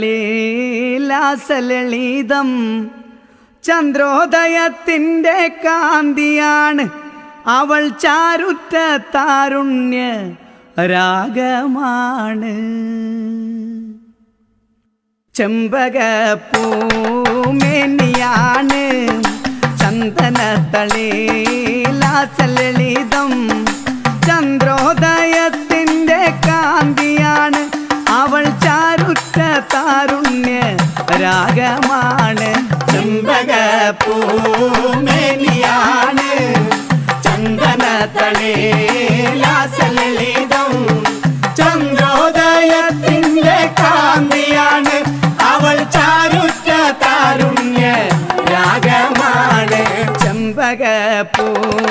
ലീലാസലളിതം ചന്ദ്രോദയത്തിൻ്റെ കാന്തിയാണ് അവൾ ചാരുറ്റ താരുണ്യ രാഗമാണ് ചെമ്പകപ്പൂമേനിയാണ് ചന്ദനത്തളീലാസലളിതം ചന്ദ്രോദയത്തിൻ്റെ കാന്തിയാണ് അവൾ ചാരുറ്റ താരുണ്യ രാഗമാണ് ചെമ്പകപ്പൂമേനിയാണ് ചന്ദനത്തളീലാസലളിതം ചന്ദ്രോദയത്തിൻ്റെ കാന്തിയാണ് അവൾ ചാരുറ്റ താരുണ്യ രാഗമാണ് ചെമ്പകപ്പൂ